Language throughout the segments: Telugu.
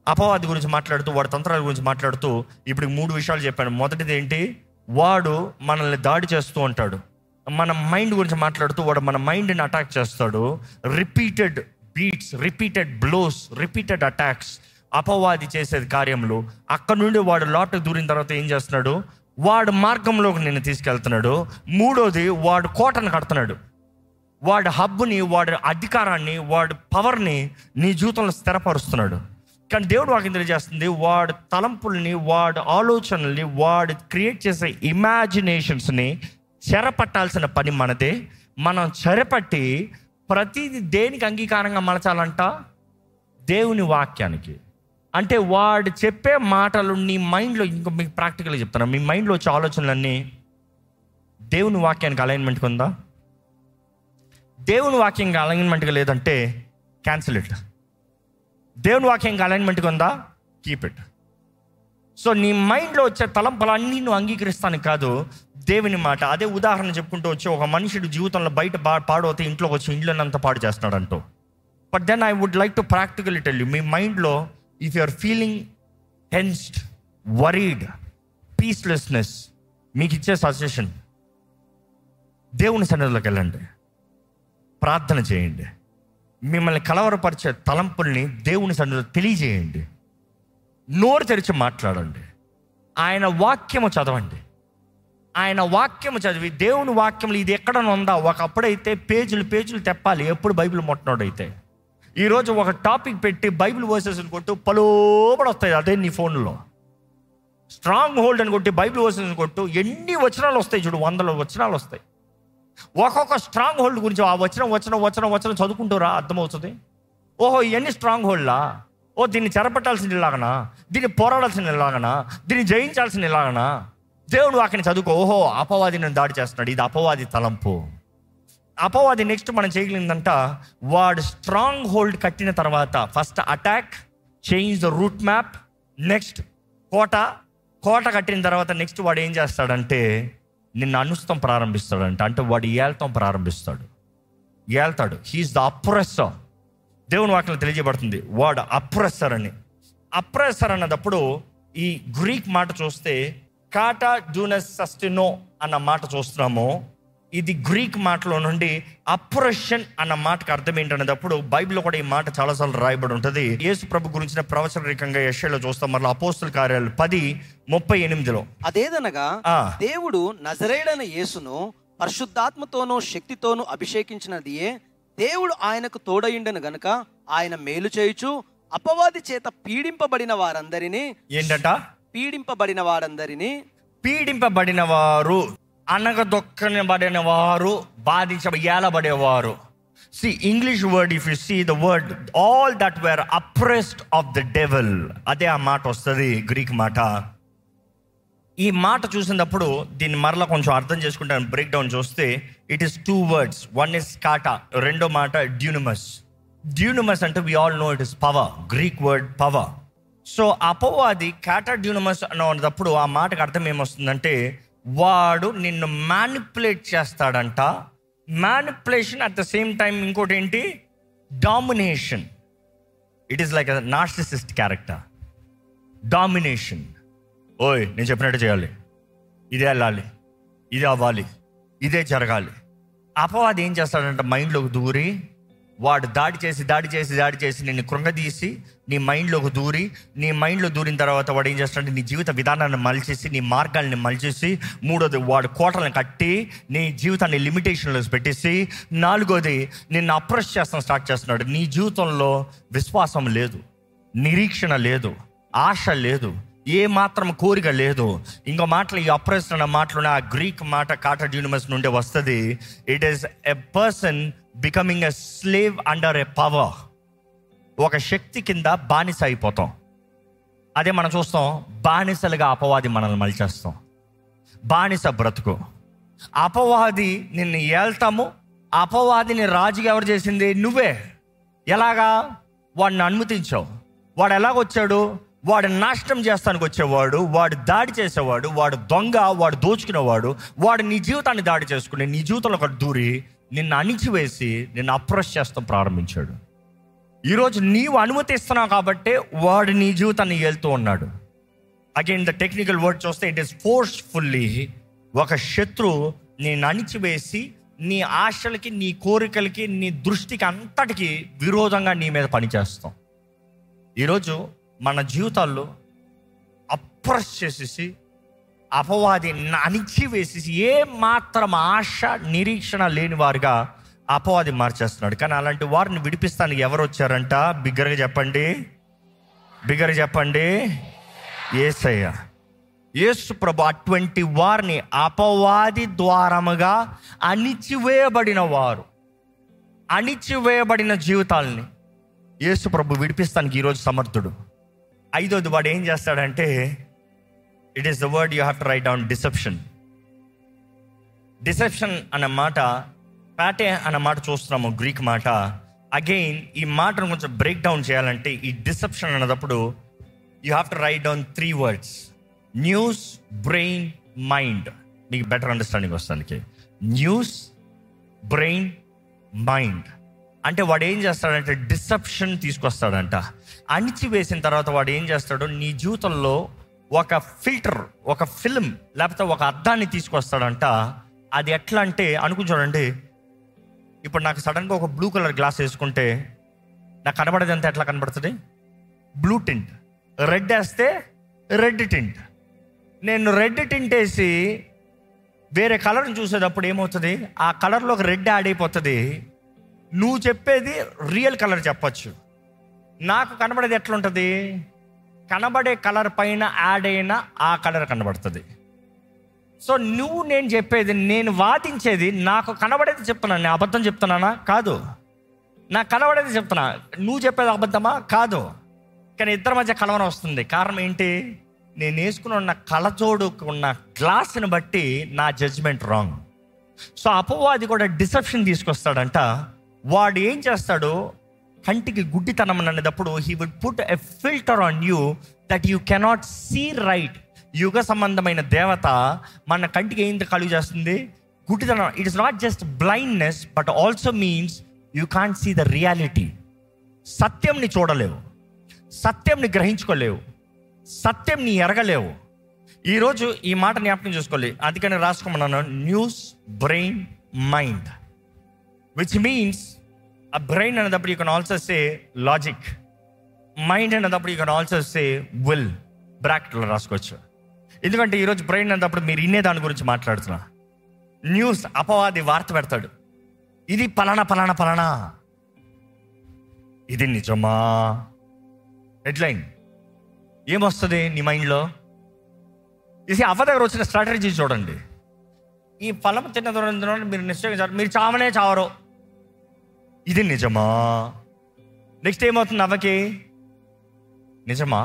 అపవాది గురించి మాట్లాడుతూ వాడి తంత్రాల గురించి మాట్లాడుతూ ఇప్పుడు మూడు విషయాలు చెప్పాను మొదటిది ఏంటి వాడు మనల్ని దాడి చేస్తూ ఉంటాడు మన మైండ్ గురించి మాట్లాడుతూ వాడు మన మైండ్ని అటాక్ చేస్తాడు repeated beats repeated blows repeated attacks అపవాది చేసేది కార్యములు అక్కడ నుండి వాడు లోటు దూరిన తర్వాత ఏం చేస్తున్నాడు వాడు మార్గంలోకి నేను తీసుకెళ్తున్నాడు మూడోది వాడు కోటను కడుతున్నాడు వాడి హబ్బుని వాడి అధికారాన్ని వాడి పవర్ని నీ జీవితంలో స్థిరపరుస్తున్నాడు కానీ దేవుడు వాకి తెలియజేస్తుంది వాడి తలంపుల్ని వాడి ఆలోచనల్ని వాడు క్రియేట్ చేసే ఇమాజినేషన్స్ని చెరపట్టాల్సిన పని మనదే మనం చెరపట్టి ప్రతిదీ దేనికి అంగీకారంగా మలచాలంట దేవుని వాక్యానికి అంటే వాడు చెప్పే మాటలు నీ మైండ్లో ఇంకో మీకు ప్రాక్టికల్గా చెప్తాను మీ మైండ్లో వచ్చే ఆలోచనలన్నీ దేవుని వాక్యానికి అలైన్మెంట్గా ఉందా దేవుని వాక్యంగా అలైన్మెంట్గా లేదంటే క్యాన్సిల్ ఇట్ దేవుని వాక్యంగా అలైన్మెంట్గా ఉందా కీప్ ఇట్ సో నీ మైండ్లో వచ్చే తలంపులన్నీ నువ్వు అంగీకరిస్తాను కాదు దేవుని మాట అదే ఉదాహరణ చెప్పుకుంటూ వచ్చి ఒక మనుషుడు జీవితంలో బయట బా పాడవుతే ఇంట్లోకి వచ్చి ఇంట్లోనంత పాడు చేస్తున్నాడు అంటూ but then I would like to practical tell you మీ మైండ్లో if you are feeling tensed worried peacelessness మీకు ఇచ్చే సజెషన్ దేవుని సన్నిధిలోకి వెళ్ళండి ప్రార్థన చేయండి మిమ్మల్ని కలవరపరిచే తలంపుల్ని దేవుని సన్నిధిలో తెలియజేయండి నోరు తెరిచి మాట్లాడండి ఆయన వాక్యము చదవండి ఆయన వాక్యము చదివి దేవుని వాక్యములు ఇది ఎక్కడ ఉందా ఒకప్పుడైతే పేజీలు పేజీలు తెప్పాలి ఎప్పుడు బైబిల్ మొట్టనోడైతే ఈరోజు ఒక టాపిక్ పెట్టి బైబిల్ వర్సెస్ కొట్టు పలోబడి వస్తాయి అదే నీ ఫోన్లో స్ట్రాంగ్ హోల్డ్ అని కొట్టి బైబిల్ వర్సెస్ కొట్టు ఎన్ని వచనాలు వస్తాయి చూడు వందల వచనాలు వస్తాయి ఒక్కొక్క స్ట్రాంగ్ హోల్డ్ గురించి ఆ వచనం వచనం వచనం వచనం చదువుకుంటూరా అర్థమవుతుంది ఓహో ఇవన్నీ స్ట్రాంగ్ హోల్డ్లా ఓ దీన్ని చెరపట్టాల్సిన ఇలాగనా దీన్ని పోరాడాల్సిన ఇలాగనా దీన్ని జయించాల్సిన ఇలాగనా దేవుడు వాటిని చదువుకో ఓహో అపవాది నన్ను దాడి చేస్తున్నాడు ఇది అపవాది తలంపు అపవాది నెక్స్ట్ మనం చేయగలిగిందంట వాడు స్ట్రాంగ్ హోల్డ్ కట్టిన తర్వాత first attack change the route map next కోట కోట కట్టిన తర్వాత నెక్స్ట్ వాడు ఏం చేస్తాడంటే నిన్ను అనుస్తాం ప్రారంభిస్తాడంట అంటే వాడు ఏల్తాం ప్రారంభిస్తాడు ఏల్తాడు హీఈస్ ద అప్రెస్సర్ దేవుని వాక్యం తెలియజేయబడుతుంది వాడు అప్రెస్సర్ అని అప్రెస్సర్ అన్నదప్పుడు ఈ గ్రీక్ మాట చూస్తే కాటా డూనస్ సస్టినో అన్న మాట చూస్తున్నాము ఇది గ్రీక్ మాటలో నుండి అప్రెషన్ అన్న మాటకు అర్థం ఏంటనేటప్పుడు బైబిల్లో కూడా ఈ మాట చాలాసార్లు రాయబడి ఉంటుంది యేసు ప్రభు గురించిన ప్రవచన రీకంగా యశ్యలో చూస్తాం మళ్ళీ అపోస్తుల కార్యాలు పది ముప్పై ఎనిమిదిలో అదేదనగా ఆ. దేవుడు నజరేడైన యేసును పరిశుద్ధాత్మతోనూ శక్తితోనూ అభిషేకించినదియే దేవుడు ఆయనకు తోడయుండెను గనుక ఆయన మేలు చేయుచు అపవాది చేత పీడింపబడిన వారందరినీ ఏంటంట పీడింపబడిన వారందరినీ పీడింపబడిన వారు అనగదొక్కనబడిన వారు బాధించ ఏలబడేవారు see English word if you see the word all that were oppressed of the devil అదే ఆ మాట వస్తుంది గ్రీక్ మాట ఈ మాట చూసినప్పుడు దీన్ని మరలా కొంచెం అర్థం చేసుకుంటాను బ్రేక్ డౌన్ చూస్తే it is two words one is కాటా రెండో మాట డ్యూనమస్ డ్యూనమస్ అంటే we all know it is power Greek word power so అపవాది కాటా డ్యూనమస్ అన్నప్పుడు ఆ మాటకు అర్థం ఏమొస్తుందంటే వాడు నిన్ను మ్యానిపులేట్ చేస్తాడంట manipulation at the same time ఇంకోటి ఏంటి domination it is like narcissist character domination ఓయ్ నేను చెప్పినట్టు చేయాలి ఇదే వెళ్ళాలి ఇదే అవ్వాలి ఇదే జరగాలి అపవాది ఏం చేస్తాడంటే మైండ్లోకి దూరి వాడు దాడి చేసి దాడి చేసి దాడి చేసి నిన్ను కృంగదీసి నీ మైండ్లోకి దూరి నీ మైండ్లో దూరిన తర్వాత వాడు ఏం చేస్తాడంటే నీ జీవిత విధానాన్ని మలిచేసి నీ మార్గాల్ని మలిచేసి మూడోది వాడు కోటలను కట్టి నీ జీవితాన్ని లిమిటేషన్లో పెట్టేసి నాలుగోది నిన్ను అప్రెస్ చేస్తాం స్టార్ట్ చేస్తున్నాడు నీ జీవితంలో విశ్వాసం లేదు నిరీక్షణ లేదు ఆశ లేదు ఏ మాత్రం కోరిక లేదు ఇంకో మాటలు ఈ అప్రెస్ అన్న మాటలోనే ఆ గ్రీక్ మాట కాట డ్యూనిమస్ నుండి వస్తుంది it is a person becoming a slave under a power ఒక శక్తి కింద బానిస అయిపోతాం అదే మనం చూస్తాం బానిసలుగా అపవాది మనల్ని మలిచేస్తాం బానిస బ్రతుకు అపవాది నిన్ను ఏళ్తాము అపవాదిని రాజుగా ఎవరు చేసింది నువ్వే ఎలాగా వాడిని అనుమతించావు వాడు ఎలాగొచ్చాడు వాడు నాశనం చేస్తానికి వచ్చేవాడు వాడు దాడి చేసేవాడు వాడు దొంగ వాడు దోచుకునేవాడు వాడు నీ జీవితాన్ని దాడి చేసుకుని నీ జీవితంలో ఒకటి దూరి నిన్ను అణిచివేసి నిన్ను అప్రోచ్ చేస్తాం ప్రారంభించాడు ఈరోజు నీవు అనుమతిస్తున్నావు కాబట్టి వాడు నీ జీవితాన్ని వెళ్తూ ఉన్నాడు అగైన్ ద టెక్నికల్ వర్డ్ చూస్తే ఇట్ ఈస్ ఫోర్స్ఫుల్లీ ఒక శత్రువు నేను అణిచివేసి నీ ఆశలకి నీ కోరికలకి నీ దృష్టికి అంతటికి విరోధంగా నీ మీద పనిచేస్తాం ఈరోజు మన జీవితాల్లో అప్రెస్ చేసేసి అపవాది అణిచివేసేసి ఏ మాత్రం ఆశ నిరీక్షణ లేని వారుగా అపవాది మార్చేస్తున్నాడు కానీ అలాంటి వారిని విడిపిస్తానికి ఎవరు వచ్చారంట బిగ్గరగా చెప్పండి బిగ్గరగా చెప్పండి ఏసయ్య యేసు ప్రభు అటువంటి వారిని అపవాది ద్వారముగా అణిచివేయబడిన వారు అణిచివేయబడిన జీవితాలని యేసు ప్రభు విడిపిస్తానికి ఈరోజు సమర్థుడు ఐదోది వాడు ఏం చేస్తాడంటే it is the word you have to write down deception deception అన్న మాట ప్యాటే అన్న మాట చూస్తున్నాము గ్రీక్ మాట అగైన్ ఈ మాటను కొంచెం బ్రేక్ డౌన్ చేయాలంటే ఈ డిసెప్షన్ అన్నదప్పుడు you have to write down three words nous brain mind మీకు బెటర్ అండర్స్టాండింగ్ వస్తానికి న్యూస్ బ్రెయిన్ మైండ్ అంటే వాడు ఏం చేస్తాడంటే డిసెప్షన్ తీసుకొస్తాడంట అణిచివేసిన తర్వాత వాడు ఏం చేస్తాడు నీ జీవితంలో ఒక ఫిల్టర్ ఒక ఫిల్మ్ లేకపోతే ఒక అద్దాన్ని తీసుకొస్తాడంట అది ఎట్లా అంటే అనుకుని చూడండి ఇప్పుడు నాకు సడన్గా ఒక బ్లూ కలర్ గ్లాస్ వేసుకుంటే నాకు కనబడేది అంతా ఎట్లా కనబడుతుంది బ్లూ టింట్ రెడ్ వేస్తే రెడ్ టింట్ నేను రెడ్ టింట్ వేసి వేరే కలర్ని చూసేటప్పుడు ఏమవుతుంది ఆ కలర్లో ఒక రెడ్ యాడ్ అయిపోతుంది నువ్వు చెప్పేది రియల్ కలర్ చెప్పచ్చు నాకు కనబడేది ఎట్లుంటుంది కనబడే కలర్ పైన యాడ్ అయిన ఆ కలర్ కనబడుతుంది సో నువ్వు నేను చెప్పేది నేను వాదించేది నాకు కనబడేది చెప్తున్నాను నేను అబద్ధం చెప్తున్నానా కాదు నాకు కనబడేది చెప్తున్నా నువ్వు చెప్పేది అబద్ధమా కాదు కానీ ఇద్దరి మధ్య కలవరం వస్తుంది కారణం ఏంటి నేను వేసుకుని ఉన్న కళ్ళజోడు ఉన్న గ్లాస్ని బట్టి నా జడ్జ్మెంట్ రాంగ్ సో అపవాది కూడా డిసెప్షన్ తీసుకొస్తాడంట వాడు ఏం చేస్తాడు కంటికి గుడ్డితనం అనేటప్పుడు he would put a filter on you that you cannot see right యుగ సంబంధమైన దేవత మన కంటికి ఏంటి కలుగు చేస్తుంది గుడ్డితనం it is not just blindness but also means you can't see the reality సత్యంని చూడలేవు సత్యంని గ్రహించుకోలేవు సత్యంని ఎరగలేవు ఈరోజు ఈ మాట జ్ఞాపకం చేసుకోవాలి అందుకని రాసుకోమన్నాను nous brain mind which means ఆ బ్రెయిన్ అనేటప్పుడు you can also say logic mind అనేటప్పుడు you can also say will బ్రాకెట్లో రాసుకోవచ్చు ఎందుకంటే ఈరోజు బ్రెయిన్ అనేటప్పుడు మీరు ఇన్నే దాని గురించి మాట్లాడుతున్నా న్యూస్ అపవాది వార్త పెడతాడు ఇది పలానా పలానా పలానా ఇది నిజమా హెడ్లైన్ ఏమొస్తుంది నీ మైండ్లో ఇది అవ్వ దగ్గర వచ్చిన స్ట్రాటజీ చూడండి ఈ ఫలం తిన్న దూరం తిన్న మీరు నిశ్చయంగా చావరు. మీరు చావనే చావరు ఇది నిజమా నెక్స్ట్ ఏమవుతుంది అవ్వకి నిజమా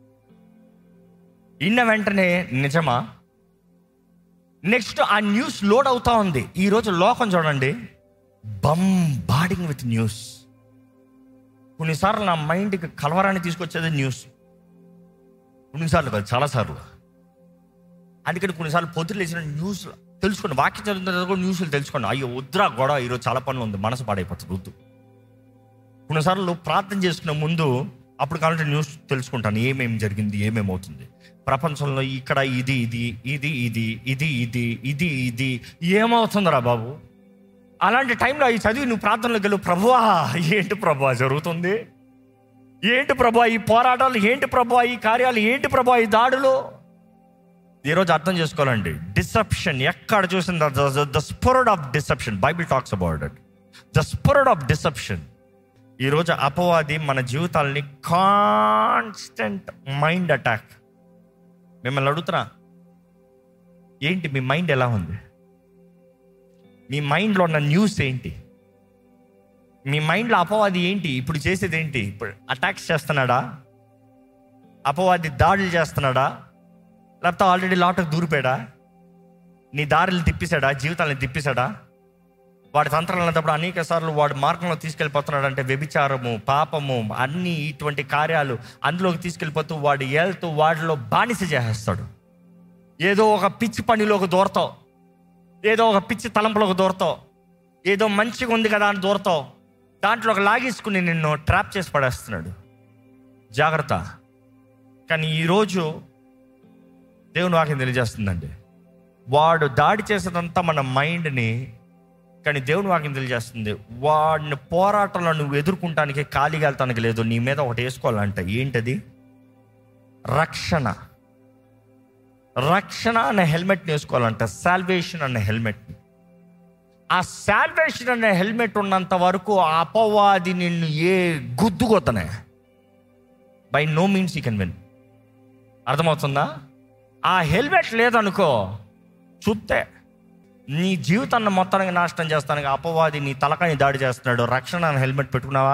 ఇన్న వెంటనే నిజమా నెక్స్ట్ ఆ న్యూస్ లోడ్ అవుతా ఉంది ఈరోజు లోకం చూడండి బంబాడింగ్ విత్ న్యూస్ కొన్నిసార్లు నా మైండ్కి కలవరాన్ని తీసుకొచ్చేది న్యూస్ కొన్నిసార్లు కాదు చాలాసార్లు అందుకని కొన్నిసార్లు పొద్దులు లేచిన న్యూస్ తెలుసుకోండి వాక్యం చదువుతున్న కూడా న్యూస్లు తెలుసుకోండి అయ్యో వద్దురా గొడవ ఈరోజు చాలా పనులు ఉంది మనసు పాడైపోతుంది వద్దు కొన్నిసార్లు ప్రార్థన చేసుకునే ముందు అప్పుడు కావాలంటే న్యూస్ తెలుసుకుంటాను ఏమేమి జరిగింది ఏమేమి అవుతుంది ప్రపంచంలో ఇక్కడ ఇది ఇది ఇది ఇది ఇది ఇది ఇది ఇది ఏమవుతుందిరా బాబు అలాంటి టైంలో అవి చదివి నువ్వు ప్రార్థనలోకి వెళ్ళు ప్రభువా ఏంటి ప్రభువా జరుగుతుంది ఏంటి ప్రభా ఈ పోరాటాలు ఏంటి ప్రభా ఈ కార్యాలు ఏంటి ప్రభా ఈ దాడులు ఈరోజు అర్థం చేసుకోవాలండి డిసెప్షన్ ఎక్కడ చూసిన the spirit of deception Bible talks about it the spirit of deception ఈరోజు అపవాది మన జీవితాలని కాన్స్టెంట్ మైండ్ అటాక్ మిమ్మల్ని అడుగుతున్నా ఏంటి మీ మైండ్ ఎలా ఉంది మీ మైండ్లో ఉన్న న్యూస్ ఏంటి మీ మైండ్లో అపవాది ఏంటి ఇప్పుడు చేసేది ఏంటి ఇప్పుడు అటాక్స్ చేస్తున్నాడా అపవాది దాడులు చేస్తున్నాడా లేకపోతే ఆల్రెడీ లాటకు దూరిపోయాడా నీ దారులు తిప్పేశాడా జీవితాలను తిప్పేశాడా వాడి తంత్రాలు అన్నప్పుడు అనేక సార్లు వాడు మార్గంలో తీసుకెళ్ళిపోతున్నాడు అంటే వ్యభిచారము పాపము అన్ని ఇటువంటి కార్యాలు అందులోకి తీసుకెళ్ళిపోతూ వాడు వెళ్తూ వాడిలో బానిస చేసేస్తాడు ఏదో ఒక పిచ్చి పనిలోకి దూరతావు ఏదో ఒక పిచ్చి తలంపులోకి దూరతావు ఏదో మంచిగా ఉంది కదా అని దూరతావు దాంట్లో ఒక లాగేసుకుని నిన్ను ట్రాప్ చేసి పడేస్తున్నాడు జాగ్రత్త కానీ ఈరోజు దేవుని వాక్యం తెలియజేస్తుందండి వాడు దాడి చేసేదంతా మన మైండ్ని కానీ దేవుని వాక్యం తెలియజేస్తుంది వాడిని పోరాటంలో నువ్వు ఎదుర్కొంటానికి ఖాళీగా వెళ్తానికి లేదు నీ మీద ఒకటి వేసుకోవాలంట ఏంటది రక్షణ రక్షణ అనే హెల్మెట్ని వేసుకోవాలంట సాల్వేషన్ అనే హెల్మెట్ని ఆ సాల్వేషన్ అనే హెల్మెట్ ఉన్నంత వరకు ఆ అపవాది నిన్ను ఏ గుద్దుకొతనే by no means you can win అర్థమవుతుందా ఆ హెల్మెట్ లేదనుకో చూస్తే నీ జీవితాన్ని మొత్తానికి నాశనం చేస్తానికి అపవాది నీ తలకాని దాడి చేస్తున్నాడు రక్షణ అనే హెల్మెట్ పెట్టుకున్నావా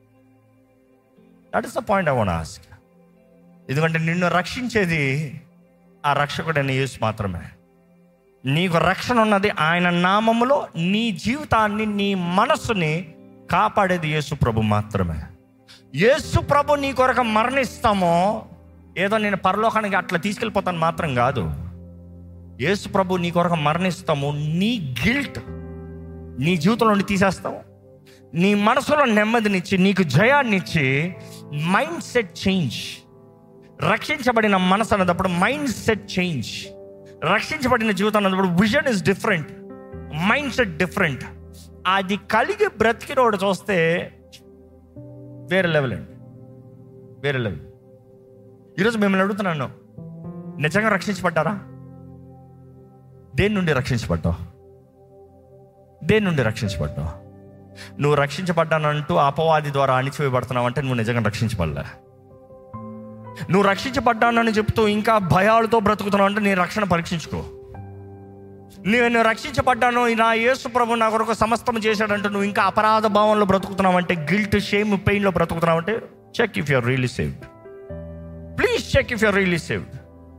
that is the point I want ask ఎందుకంటే నిన్ను రక్షించేది ఆ రక్షకుడైన యేసు మాత్రమే నీకు రక్షణ ఉన్నది ఆయన నామములో నీ జీవితాన్ని నీ మనస్సుని కాపాడేది యేసు ప్రభు మాత్రమే యేసు ప్రభు నీ కొరకు మరణిస్తామో ఏదో నేను పరలోకానికి అట్లా తీసుకెళ్ళిపోతాను మాత్రం కాదు యేసు ప్రభు నీ కొరకు మరణిస్తాము నీ గిల్ట్ నీ జీవితంలో నుండి తీసేస్తాము నీ మనసులో నెమ్మదినిచ్చి నీకు జయాన్నిచ్చి మైండ్ సెట్ చేంజ్ రక్షించబడిన మనసు అన్నప్పుడు మైండ్ సెట్ చేంజ్ రక్షించబడిన జీవితం అన్నప్పుడు vision is different mind set different అది కలిగి బ్రతికినోడు చూస్తే వేరే లెవెల్ అండి వేరే లెవెల్ ఈరోజు మిమ్మల్ని అడుగుతున్నాను నిజంగా రక్షించబడ్డారా దేని నుండి రక్షించబడ్డావు దేని నుండి రక్షించబడ్డావు నువ్వు రక్షించబడ్డానంటూ అపవాది ద్వారా అణిచివేయబడుతున్నావు అంటే నువ్వు నిజంగా రక్షించబడలే నువ్వు రక్షించబడ్డానని చెప్తూ ఇంకా భయాలతో బ్రతుకుతున్నావు అంటే నీ రక్షణ పరీక్షించుకో నేను రక్షించబడ్డాను నా యేసు ప్రభు నా కొరకు సమస్తం చేశాడంటే నువ్వు ఇంకా అపరాధ భావంలో బ్రతుకుతున్నావు అంటే గిల్ట్ షేమ్ పెయిన్లో బ్రతుకుతున్నావు అంటే check if you're really saved please check if you're really saved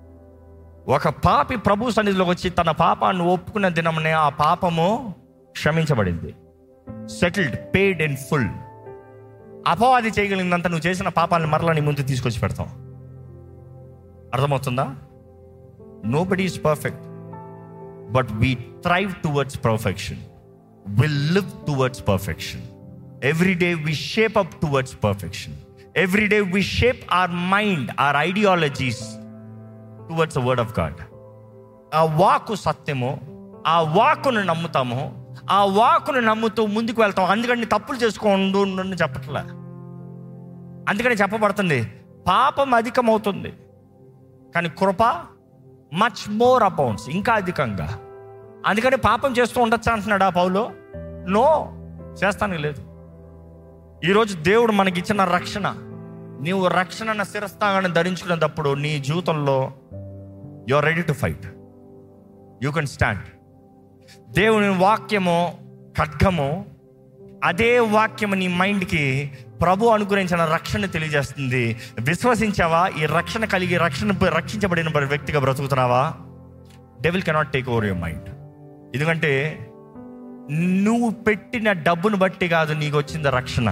ఒక పాపి ప్రభు సన్నిధిలోకి వచ్చి తన పాపాన్ని ఒప్పుకున్న దినమునే ఆ పాపము క్షమించబడింది సెటిల్డ్ పేడ్ ఇన్ ఫుల్ అపవాది చేయగలిగినంత నువ్వు చేసిన పాపాలను మరలా నీ ముందు తీసుకొచ్చి పెడతాం అర్థమవుతుందా nobody is perfect but we thrive towards perfection will live towards perfection every day we shape up towards perfection every day we shape our mind our ideologies towards the word of God ఆ వాకు సత్యము ఆ వాకును నమ్ముతాము ఆ వాకును నమ్ముతూ ముందుకు వెళ్తాం అందుకని తప్పులు చేసుకోండు అని చెప్పట్లే అందుకని చెప్పబడుతుంది పాపం అధికమవుతుంది కానీ కృప మచ్ మోర్ అపౌండ్స్ ఇంకా అధికంగా అందుకని పాపం చేస్తూ ఉండొచ్చా అంటున్నాడు ఆ పౌలు నో చేస్తానికి లేదు ఈరోజు దేవుడు మనకి ఇచ్చిన రక్షణ నీవు రక్షణ శిరస్థాగాన్ని ధరించుకునేటప్పుడు నీ జీవితంలో you are ready to fight you can stand దేవుని వాక్యము ఖడ్గము అదే వాక్యము నీ మైండ్కి ప్రభు అనుగ్రహించిన రక్షణ తెలియజేస్తుంది విశ్వసించావా ఈ రక్షణ కలిగి రక్షణ రక్షించబడిన వ్యక్తిగా బ్రతుకుతున్నావా devil cannot take over your mind ఎందుకంటే నువ్వు పెట్టిన డబ్బును బట్టి కాదు నీకు వచ్చింది రక్షణ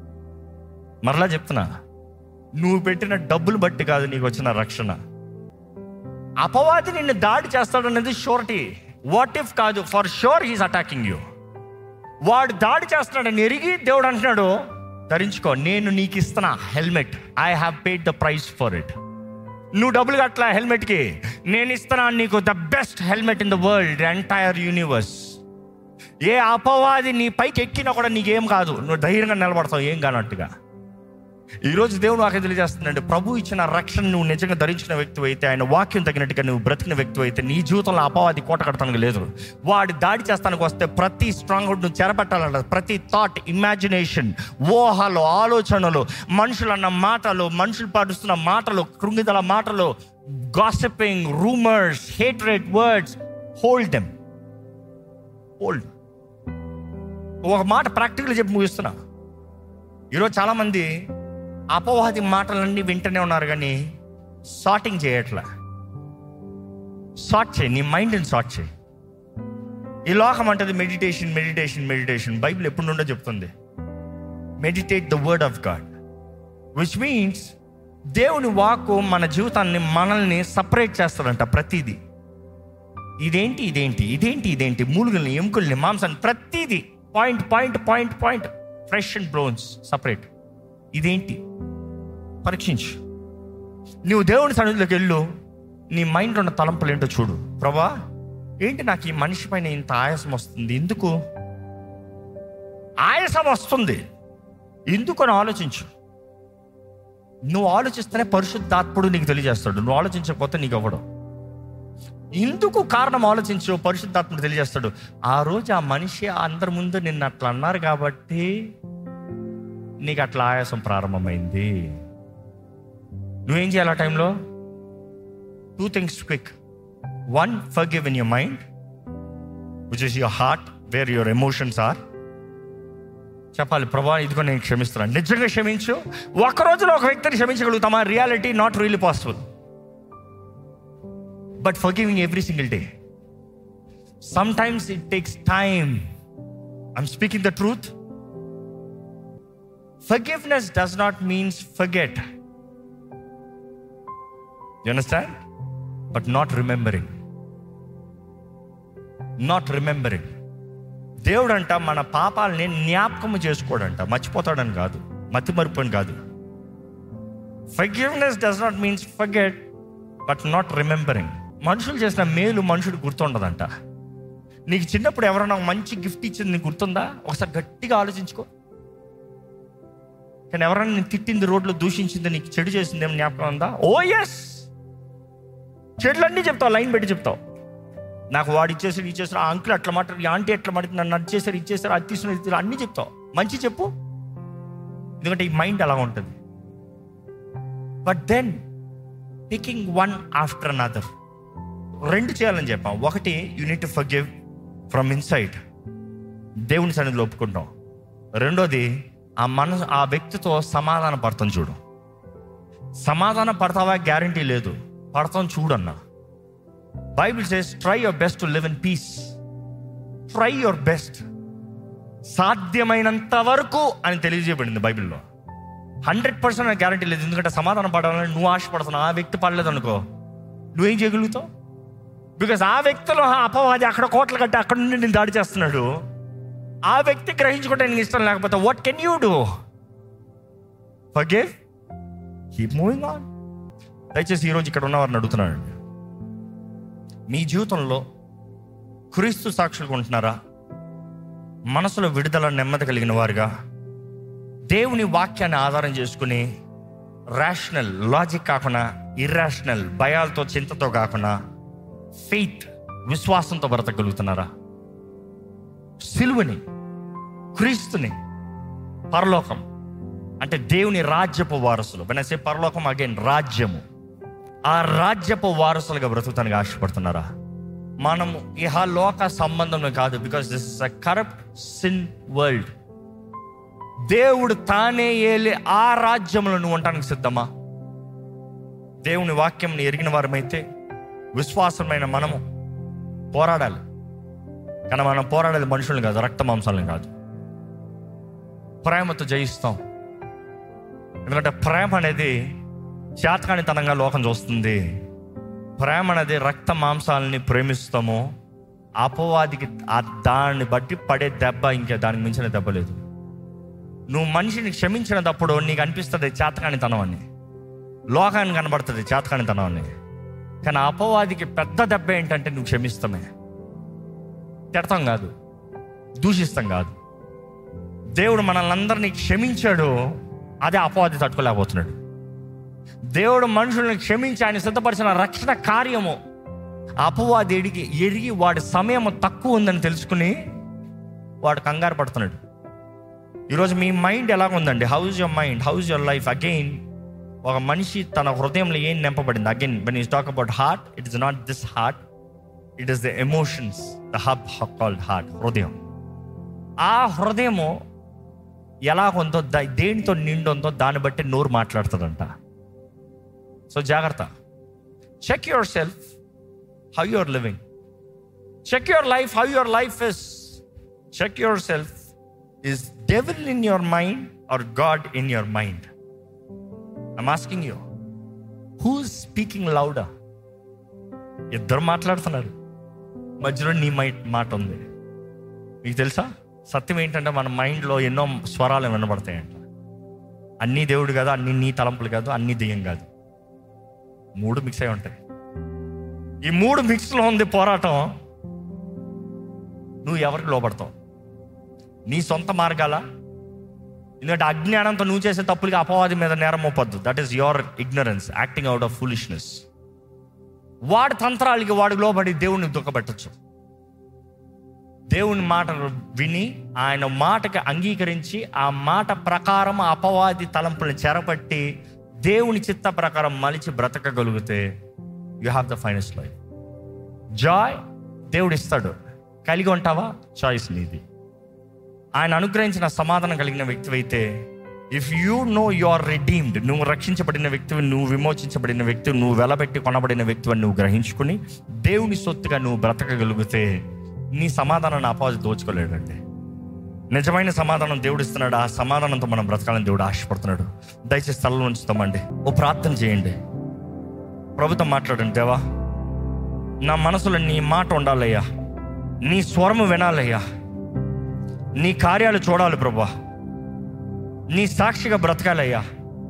మరలా చెప్తున్నా నువ్వు పెట్టిన డబ్బులు బట్టి కాదు నీకు వచ్చిన రక్షణ అపవాది నిన్ను దాడి చేస్తాడనేది షూరిటీ వాట్ ఇఫ్ కాదు for sure he's attacking you వాడు దాడి చేస్తున్నాడని ఎరిగి దేవుడు అంటున్నాడు ధరించుకో నేను నీకు ఇస్తున్నా helmet I have paid the price for it నువ్వు డబ్బులు కట్టలా హెల్మెట్కి నేను ఇస్తున్నా నీకు the best helmet in the world entire universe ఏ అపవాది నీ పైకి ఎక్కినా కూడా నీకేం కాదు నువ్వు ధైర్యంగా నిలబడతావు ఏం కానట్టుగా ఈరోజు దేవుడు వాక్యం తెలియజేస్తుందండి ప్రభు ఇచ్చిన రక్షణ నువ్వు నిజంగా ధరించిన వ్యక్తి అయితే ఆయన వాక్యం తగినట్టుగా నువ్వు బ్రతికిన వ్యక్తి అయితే నీ జీవితంలో అపవాది కోట కడతానికి లేదు వాడి దాడి చేస్తానికి వస్తే ప్రతి స్ట్రాంగ్ హుడ్ నువ్వు చెరపట్టాలంట ప్రతి థాట్ ఇమాజినేషన్ ఊహలు ఆలోచనలు మనుషులన్న మాటలు మనుషులు పాటిస్తున్న మాటలు కృంగిదల మాటలు gossiping rumours hatred words hold them hold ఒక మాట ప్రాక్టికల్ చెప్పి ముగిస్తున్నా ఈరోజు చాలామంది అపవాది మాటలన్నీ వింటూనే ఉన్నారు కానీ సార్టింగ్ చేయట్లే సార్ట్ చేయి నీ మైండ్ని సార్ట్ చేయి ఈ లోకం అంటది మెడిటేషన్ మెడిటేషన్ మెడిటేషన్ బైబిల్ ఎప్పుడు నుండో చెప్తుంది meditate the word of God which means దేవుని వాక్కు మన జీవితాన్ని మనల్ని సపరేట్ చేస్తాడంట ప్రతిదీ ఇదేంటి ఇదేంటి ఇదేంటి ఇదేంటి మూలుగుల్ని ఎముకల్ని మాంసాన్ని ప్రతిదీ point point point point fresh and bones separate ఇదేంటి పరీక్షించు నువ్వు దేవుని సన్నిధిలోకి వెళ్ళు నీ మైండ్లో ఉన్న తలంపులు ఏంటో చూడు ప్రభా ఏంటి నాకు ఈ మనిషి పైన ఇంత ఆయాసం వస్తుంది ఎందుకు ఆయాసం వస్తుంది ఎందుకు అని ఆలోచించు నువ్వు ఆలోచిస్తేనే పరిశుద్ధాత్ముడు నీకు తెలియజేస్తాడు నువ్వు ఆలోచించకపోతే నీకు అవ్వడం ఎందుకు కారణం ఆలోచించు పరిశుద్ధాత్ముడు తెలియజేస్తాడు ఆ రోజు ఆ మనిషి అందరి ముందు నిన్ను అట్లా అన్నారు కాబట్టి నీకు అట్లా ఆయాసం ప్రారంభమైంది నువ్వేం చేయాలి ఆ టైంలో two things quick one forgive in your mind which is your heart where your emotions are చెప్పాలి ప్రభా ఇదిగో నేను క్షమిస్తున్నాను నిజంగా క్షమించు ఒక రోజులో ఒక వ్యక్తిని క్షమించగలుగుతామా reality not really possible but forgiving every single day sometimes it takes time I'm speaking the truth forgiveness does not means forget you understand but not remembering not remembering దేవుడు అంట మన పాపాలని జ్ఞాపకము చేసుకోడంట మర్చిపోతాడని కాదు మతి మరుపు కాదు forgiveness does not means forget but not remembering మనుషులు చేసిన మేలు మనుషుడు గుర్తుండదంట నీకు చిన్నప్పుడు ఎవరైనా ఒక మంచి గిఫ్ట్ ఇచ్చింది నీకు గుర్తుందా ఒకసారి గట్టిగా ఆలోచించుకో కానీ ఎవరైనా నేను తిట్టింది రోడ్లో దూషించింది నీకు చెడు చేసింది ఏమి జ్ఞాపకం ఉందా ఓ ఎస్ చెడులన్నీ చెప్తావు లైన్ పెట్టి చెప్తావు నాకు వాడు ఇచ్చేసాడు ఇచ్చేసాడు ఆ అంకుల్ అట్లా మాట్లాడు ఈ ఆంటీ ఎట్లా మాట్లాడు నన్ను అది చేశారు ఇచ్చేసారు అది తీసుకుని ఇది తీసుకుని అన్నీ చెప్తావు మంచి చెప్పు ఎందుకంటే ఈ మైండ్ అలా ఉంటుంది but then picking one after another రెండు చేయాలని చెప్పాం ఒకటి unit to forgive from inside దేవుని సన్నిధిలో ఒప్పుకుంటాం రెండోది ఆ మనసు ఆ వ్యక్తితో సమాధాన పడతాం చూడు సమాధాన పడతావా గ్యారంటీ లేదు పడతాం చూడన్నా Bible says try your best to live in peace try your best సాధ్యమైనంత వరకు అని తెలియజేయబడింది బైబిల్లో హండ్రెడ్ పర్సెంట్ గ్యారంటీ లేదు ఎందుకంటే సమాధానం పడాలని నువ్వు ఆశపడుతున్నావు ఆ వ్యక్తి పడలేదు అనుకో నువ్వేం చేయగలుగుతావు బికాస్ ఆ వ్యక్తిలో ఆ అపవాది అక్కడ కోట్లు కట్టి అక్కడ నుండి నేను దాడి చేస్తున్నాడు ఆ వ్యక్తి గ్రహించుకుంటే నీకు ఇష్టం లేకపోతే what can you do forgive keep moving on దయచేసి ఈరోజు ఇక్కడ ఉన్నవారిని అడుగుతున్నానండి మీ జీవితంలో క్రీస్తు సాక్షులుగా ఉంటున్నారా మనసులో విడుదల నెమ్మది కలిగిన వారుగా దేవుని వాక్యాన్ని ఆధారం చేసుకుని రేషనల్ లాజిక్ కాకుండా ఇర్రాషనల్ భయాలతో చింతతో కాకుండా ఫెయిత్ విశ్వాసంతో బ్రతకగలుగుతున్నారా సిలువని క్రీస్తుని పరలోకం అంటే దేవుని రాజ్యపు వారసులు వెనసే పరలోకం అగైన్ రాజ్యము ఆ రాజ్యపు వారసులుగా బ్రతుకుతానికి ఆశపడుతున్నారా మనము ఇహ లోక సంబంధం కాదు because this is a corrupt sin world దేవుడు తానే ఏలే ఆ రాజ్యంలో నువ్వు ఉండటానికి సిద్ధమా దేవుని వాక్యంని ఎరిగిన వారమైతే విశ్వాసమైన మనము పోరాడాలి కానీ మనం పోరాడేది మనుషులను కాదు రక్త మాంసాలను కాదు ప్రేమతో జయిస్తాం ఎందుకంటే ప్రేమ అనేది చేతకానితనంగా లోకం చూస్తుంది ప్రేమ అనేది రక్త మాంసాలని ప్రేమిస్తాము అపవాదికి ఆ దాన్ని బట్టి పడే దెబ్బ ఇంకా దానికి మించిన దెబ్బ లేదు నువ్వు మనిషిని క్షమించినప్పుడు నీకు అనిపిస్తుంది చేతకానితనం అని లోకానికి కనబడుతుంది చేతకానితనం అని కానీ అపవాదికి పెద్ద దెబ్బ ఏంటంటే నువ్వు క్షమిస్తామే తిడతాం కాదు దూషిస్తాం కాదు దేవుడు మనల్ని అందరినీ క్షమించాడు అదే అపవాది తట్టుకోలేకపోతున్నాడు దేవుడు మనుషుల్ని క్షమించి ఆయన సిద్ధపరిచిన రక్షణ కార్యము అపవాది ఎడిగి ఎరిగి వాడి సమయం తక్కువ ఉందని తెలుసుకుని వాడు కంగారు పడుతున్నాడు ఈరోజు మీ మైండ్ ఎలా ఉందండి how's your mind how's your life again ఒక మనిషి తన హృదయంలో ఏం నింపబడింది again when is talk about heart it is not this heart it is the emotions the hub called heart హృదయం ఆ హృదయము ఎలా ఉందో దా- దేనితో నిండి ఉందో దాన్ని బట్టి నోరు మాట్లాడుతుందంట సో జాగ్రత్త check your self how your living check your life how your life is check your self is devil in your mind or God in your mind I'm asking you who speaking louder ఇద్దరు మాట్లాడుతున్నారు మధ్యలో నీ మై మాట ఉంది మీకు తెలుసా సత్యం ఏంటంటే మన మైండ్లో ఎన్నో స్వరాలు వినబడతాయంట అన్నీ దేవుడు కాదు అన్ని నీ తలంపులు కాదు అన్ని దెయ్యం కాదు మూడు మిక్స్ అయి ఉంటాయి ఈ మూడు మిక్స్లో ఉంది పోరాటం నువ్వు ఎవరికి లోపడతావు నీ సొంత మార్గాల ఎందుకంటే అజ్ఞానంతో నువ్వు చేసే తప్పులకి అపవాది మీద నేరం మోపద్దు that is your ignorance acting out of foolishness వాడి తంత్రాలకి వాడికి లోబడి దేవుణ్ణి దుఃఖపెట్టచ్చు దేవుని మాట విని ఆయన మాటకి అంగీకరించి ఆ మాట ప్రకారం ఆ అపవాది తలంపులను చెరపట్టి దేవుని చిత్త ప్రకారం మలిచి బ్రతకగలిగితే you have the finest life joy దేవుడు ఇస్తాడు కలిగి ఉంటావా చాయిస్ నీది ఆయన అనుగ్రహించిన సమాధానం కలిగిన వ్యక్తివైతే if you know you are redeemed నువ్వు రక్షించబడిన వ్యక్తివి నువ్వు విమోచించబడిన వ్యక్తి నువ్వు వెలబెట్టి కొనబడిన వ్యక్తివని నువ్వు గ్రహించుకుని దేవుని సొత్తుగా నువ్వు బ్రతకగలిగితే నీ సమాధానాన్ని అపాజి దోచుకోలేడండి నిజమైన సమాధానం దేవుడు ఇస్తున్నాడు ఆ సమాధానంతో మనం బ్రతకాలని దేవుడు ఆశపడుతున్నాడు దయచేసి స్థలంలో ఉంచుతామండి ఓ ప్రార్థన చేయండి ప్రభుత్వం మాట్లాడండి దేవా నా మనసులో నీ మాట ఉండాలయ్యా నీ స్వరము వినాలయ్యా నీ కార్యాలు చూడాలి ప్రభా నీ సాక్షిగా బ్రతకాలయ్యా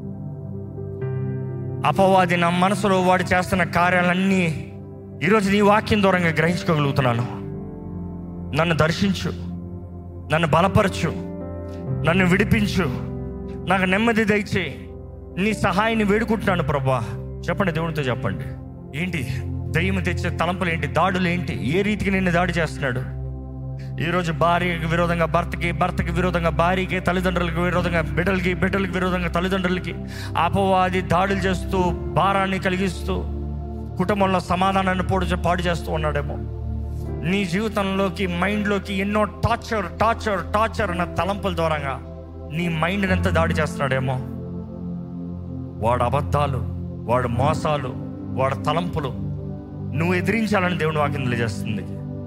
అపవాది నా మనసులో వాడు చేస్తున్న కార్యాలన్నీ ఈరోజు నీ వాక్యం దూరంగా గ్రహించుకోగలుగుతున్నాను నన్ను దర్శించు నన్ను బలపరచు నన్ను విడిపించు నాకు నెమ్మది దయచేయి నీ సహాయాన్ని వేడుకుంటున్నాను ప్రభా చెప్పండి దేవునితో చెప్పండి ఏంటి దయ్యం తెచ్చే తలంపులు ఏంటి దాడులు ఏంటి ఏ రీతికి నిన్ను దాడి చేస్తున్నాడు ఈరోజు భార్యకి విరోధంగా భర్తకి భర్తకి విరోధంగా భార్యకి తల్లిదండ్రులకి విరోధంగా బిడ్డలకి బిడ్డలకి విరోధంగా తల్లిదండ్రులకి అపవాది దాడులు చేస్తూ భారాన్ని కలిగిస్తూ కుటుంబంలో సమాధానాన్ని పోడు పాడు చేస్తూ ఉన్నాడేమో నీ జీవితంలోకి మైండ్లోకి ఎన్నో టార్చర్ టార్చర్ టార్చర్ అన్న తలంపుల ద్వారంగా నీ మైండ్ని ఎంత దాడి చేస్తున్నాడేమో వాడు అబద్ధాలు వాడు మోసాలు వాడు తలంపులు నువ్వు ఎదిరించాలని దేవుని వాక్యం తెలియజేస్తుంది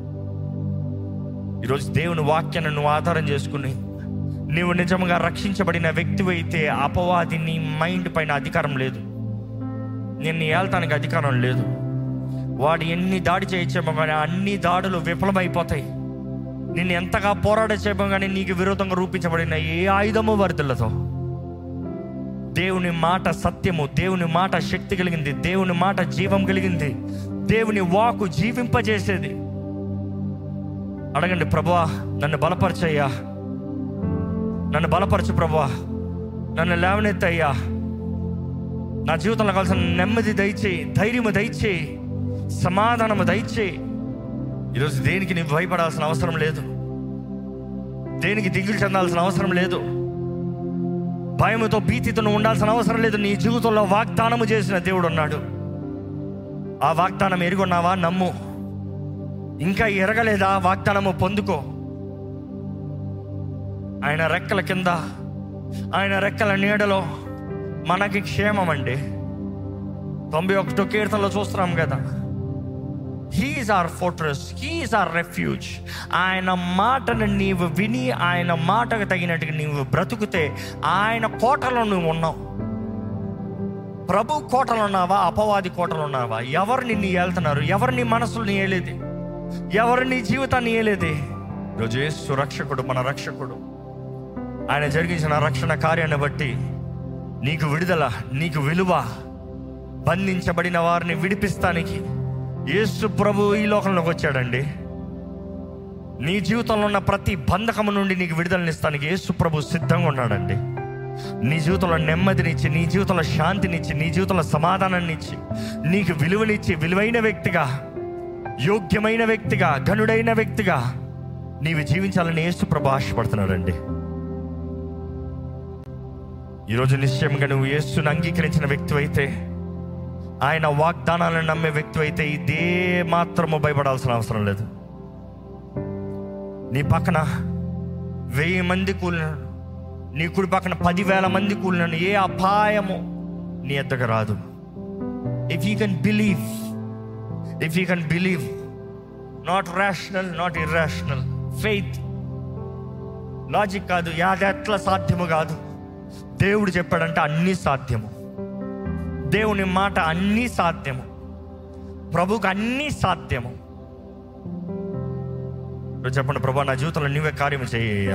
ఈరోజు దేవుని వాక్యాన్ని నువ్వు ఆధారం చేసుకుని నీవు నిజంగా రక్షించబడిన వ్యక్తివైతే అపవాది నీ మైండ్ పైన అధికారం లేదు నిన్ను ఏల్తానికి అధికారం లేదు వాడు ఎన్ని దాడి చేయొచ్చేమో కానీ అన్ని దాడులు విఫలమైపోతాయి నిన్ను ఎంతగా పోరాడ చేయమో కానీ నీకు విరోధంగా రూపించబడిన ఏ ఆయుధము వర్ధలతో దేవుని మాట సత్యము దేవుని మాట శక్తి కలిగింది దేవుని మాట జీవం కలిగింది దేవుని వాకు జీవింపజేసేది అడగండి ప్రభువా నన్ను బలపరచయ్యా నన్ను బలపరచు ప్రభువా నన్ను లేవనెత్తయ్యా నా జీవితంలో కావాల్సిన నెమ్మది దయచేయి ధైర్యము దయచేయి సమాధానము దయచేయి ఈరోజు దేనికి నీవు భయపడాల్సిన అవసరం లేదు దేనికి దిగులు చెందాల్సిన అవసరం లేదు భయముతో భీతితో నువ్వు ఉండాల్సిన అవసరం లేదు నీ జీవితంలో వాగ్దానము చేసిన దేవుడు ఉన్నాడు ఆ వాగ్దానం ఎరుగున్నావా నమ్ము ఇంకా ఎరగలేదా వాగ్దానము పొందుకో ఆయన రెక్కల కింద ఆయన రెక్కల నీడలో మనకి క్షేమం అండి తొంభై ఒకటో కీర్తనలో చూస్తున్నాం కదా he is our fortress he is our refuge ఆయన మాటను నీవు విని ఆయన మాటకు తగినట్టుగా నీవు బ్రతుకుతే ఆయన కోటలో నువ్వు ఉన్నావు ప్రభు కోటలో ఉన్నావా అపవాది కోటలో ఉన్నావా ఎవరు నిన్ను ఏళ్తున్నారు ఎవరు నీ మనసుని ఏలేది ఎవరు నీ జీవితాన్ని ఏలేది ఈరోజు యేసు రక్షకుడు మన రక్షకుడు ఆయన జరిగించిన రక్షణ కార్యాన్ని బట్టి నీకు విడుదల నీకు విలువ బంధించబడిన వారిని విడిపిస్తానికి యేసు ప్రభు ఈ లోకంలోకి వచ్చాడండి నీ జీవితంలో ఉన్న ప్రతి బంధకము నుండి నీకు విడుదలనిస్తానికి యేసు ప్రభు సిద్ధంగా ఉన్నాడండి నీ జీవితంలో నెమ్మదినిచ్చి నీ జీవితంలో శాంతినిచ్చి నీ జీవితంలో సమాధానాన్ని ఇచ్చి నీకు విలువనిచ్చి విలువైన వ్యక్తిగా యోగ్యమైన వ్యక్తిగా ఘనుడైన వ్యక్తిగా నీవు జీవించాలని యేసు ప్రభు ఆశపడుతున్నాడండి ఈరోజు నిశ్చయంగా నువ్వు యేసుని అంగీకరించిన వ్యక్తివైతే ఆయన వాగ్దానాలను నమ్మే వ్యక్తివైతే ఇదే మాత్రము భయపడాల్సిన అవసరం లేదు నీ పక్కన వెయ్యి మంది కూలినాను నీ కుడి పక్కన పదివేల మంది కూలినాను ఏ అపాయము నీ ఎద్దకు రాదు if you can believe if you can believe not rational not irrational faith logic కాదు యాది ఎట్లా సాధ్యము కాదు దేవుడు చెప్పాడంటే అన్నీ సాధ్యము దేవుని మాట అన్నీ సాధ్యము ప్రభుకు అన్నీ సాధ్యము ఈరోజు చెప్పండి ప్రభా నా జీవితంలో నీవే కార్యం చేయ్యా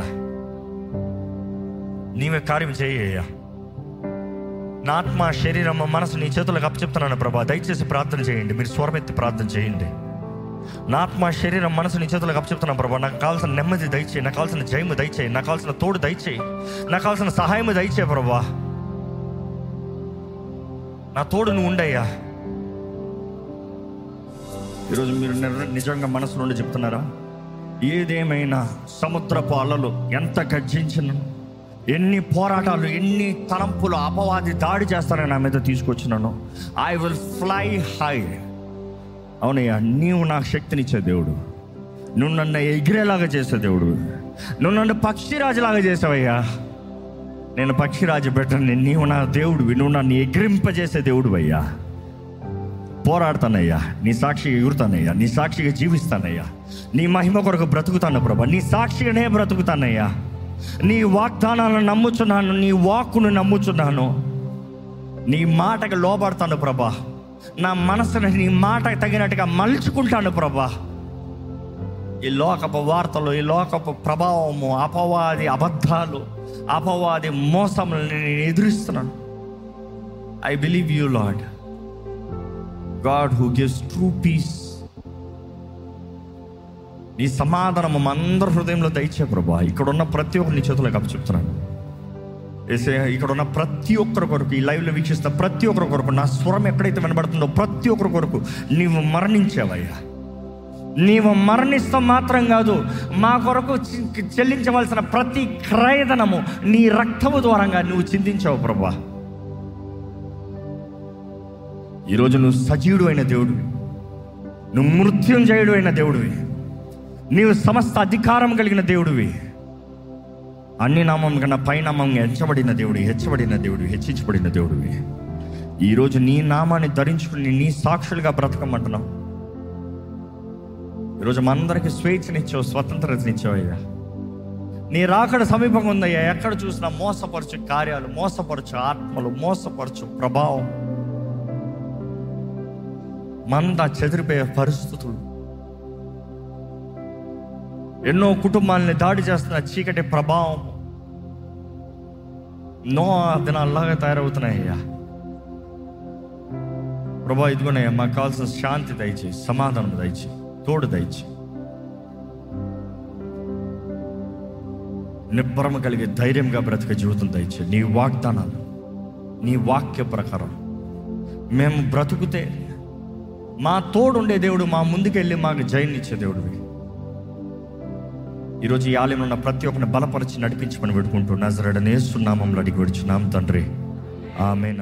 నీవే కార్యం చేయ్యా నా ఆత్మ శరీరం మనసు నీ చేతులకు అప్పచెప్తున్నాను ప్రభా దయచేసి ప్రార్థన చేయండి మీరు స్వరమెత్తి ప్రార్థన చేయండి నా ఆత్మ శరీరం మనసు నీ చేతులకు అప్పచెప్తున్నాను ప్రభా నాకు కావాల్సిన నెమ్మది దయచేయి నాకు కావాల్సిన జయము దయచేయి నాకు కావాల్సిన తోడు దయచేయి నాకు కావాల్సిన సహాయము దయచేయి ప్రభా నా తోడు నువ్వు ఉండయ్యా ఈరోజు మీరు నిర్- నిజంగా మనసు నుండి చెప్తున్నారా ఏదేమైనా సముద్రపు అలలు ఎంత గర్జించినను ఎన్ని పోరాటాలు ఎన్ని తలంపులు అపవాది దాడి చేస్తారని నా మీద తీసుకొచ్చినాను ఐ విల్ ఫ్లై హై అవునయ్యా నీవు నాకు శక్తినిచ్చే దేవుడు నువ్వు నన్ను ఎగిరేలాగా చేసే దేవుడు నువ్వు నన్ను పక్షిరాజులాగా చేసావయ్యా నేను పక్షిరాజు పెట్టను నీవు నా దేవుడివి నువ్వు నన్ను ఎగిరింపజేసే దేవుడు అయ్యా పోరాడతానయ్యా నీ సాక్షిగా ఎగురుతానయ్యా నీ సాక్షిగా జీవిస్తానయ్యా నీ మహిమ కొరకు బ్రతుకుతాను ప్రభా నీ సాక్షిగానే బ్రతుకుతానయ్యా నీ వాగ్దానాలను నమ్ముచున్నాను నీ వాక్కును నమ్ముచున్నాను నీ మాటకు లోబడతాను ప్రభా నా మనసుని నీ మాటకు తగినట్టుగా మలుచుకుంటాను ప్రభా ఈ లోకపు వార్తలు ఈ లోకపు ప్రభావము అపవాది అబద్ధాలు అపవాది మోసములను నేను ఎదురిస్తున్నాను I believe you lord God who gives true peace నీ సమాధానం మా అందరి హృదయంలో దయచే ప్రభా ఇక్కడ ఉన్న ప్రతి ఒక్కరు నీ చేతులకు అప్పు చెప్తున్నాను ఏసే ఇక్కడ ఉన్న ప్రతి ఒక్కరి కొరకు ఈ లైవ్లో వీక్షిస్తున్న ప్రతి ఒక్కరి కొరకు నా స్వరం ఎక్కడైతే వినబడుతుందో ప్రతి ఒక్కరి కొరకు నీవు మరణించావయ్యా నీవు మరణిస్తాం మాత్రం కాదు మా కొరకు చి- చెల్లించవలసిన ప్రతి క్రయధనము నీ రక్తము ద్వారంగా నువ్వు చిందించావు ప్రభా ఈరోజు నువ్వు సజీవుడు అయిన దేవుడివి నువ్వు మృత్యుంజయుడు అయిన దేవుడివి నీవు సమస్త అధికారం కలిగిన దేవుడివి అన్ని నామం కన్నా పైనామం హెచ్చబడిన దేవుడు హెచ్చబడిన దేవుడు హెచ్చించబడిన దేవుడివి ఈరోజు నీ నామాన్ని ధరించుకుని నీ సాక్షులుగా బ్రతకమంటున్నావు ఈరోజు మనందరికి స్వేచ్ఛనిచ్చావు స్వతంత్రతనిచ్చావు అయ్యా నీ రాకడ సమీపంగా ఉందయ్యా ఎక్కడ చూసినా మోసపరచు కార్యాలు మోసపరచు ఆత్మలు మోసపరచు ప్రభావం మంద చెదిరిపోయే పరిస్థితులు ఎన్నో కుటుంబాలని దాడి చేస్తున్న చీకటి ప్రభావం నో దినాల్లాగా తయారవుతున్నాయ్యా ప్రభా ఇదిగోనయ్యా మాకు కావాల్సిన శాంతి దయచేయి సమాధానం దయచేయి తోడు దయచేయి నిబ్బరమ కలిగే ధైర్యంగా బ్రతికే జీవితం దయచేయి నీ వాగ్దానాలు నీ వాక్య ప్రకారం మేము బ్రతుకుతే మా తోడుండే దేవుడు మా ముందుకెళ్ళి మాకు జయనిచ్చే దేవుడివి ఈరోజు ఈ ఆలయంలో ఉన్న ప్రతి ఒక్కరిని బలపరిచి నడిపించమని పెట్టుకుంటూ నజరడనే సున్నామంలో అడిగి విడుచున్నాం తండ్రి ఆమె